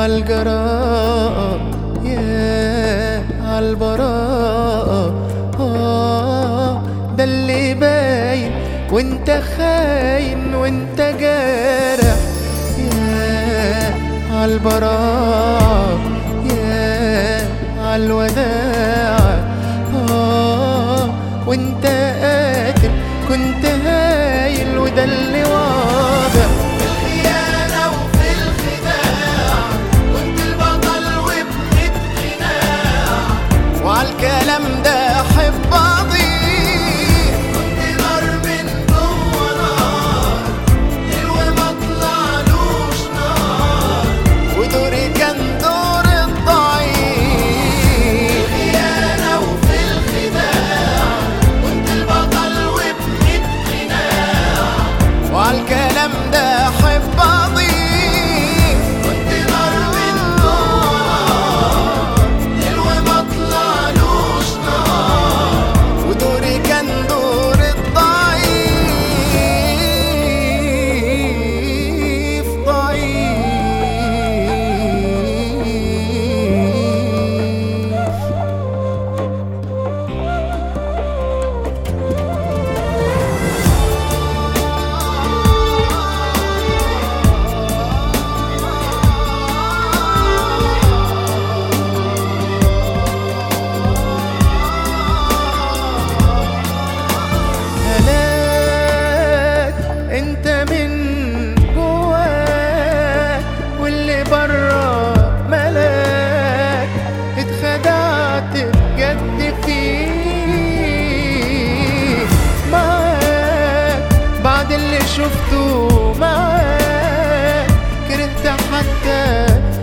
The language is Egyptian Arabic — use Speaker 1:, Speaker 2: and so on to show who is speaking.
Speaker 1: عالجراءة يا عالبراءة آه ده اللي باين وانت خاين وانت جارح يا عالبراءة يا عالوداع آه وانت قاتل كنت هايل وده اللي واضح
Speaker 2: الخيانة وفي الخداع كنت البطل وابن القناع
Speaker 1: وعالكلام ده احب اضيف
Speaker 2: كنت نار من جوه نار حلو ما طلعلوش نار
Speaker 1: ودوري كان دور الضعيف
Speaker 2: الخيانة وفي الخداع كنت البطل وابن القناع
Speaker 1: وعالكلام ده احب اضيف
Speaker 2: كنت نار من جوه نار حلو ما طلعلوش نار
Speaker 1: ودوري كان دور الضعيف ضعيف هلاك انت من جواك واللي برا ملاك اتخدعت بجد فيه معاك بعد اللي شفته معاك كرهت حتى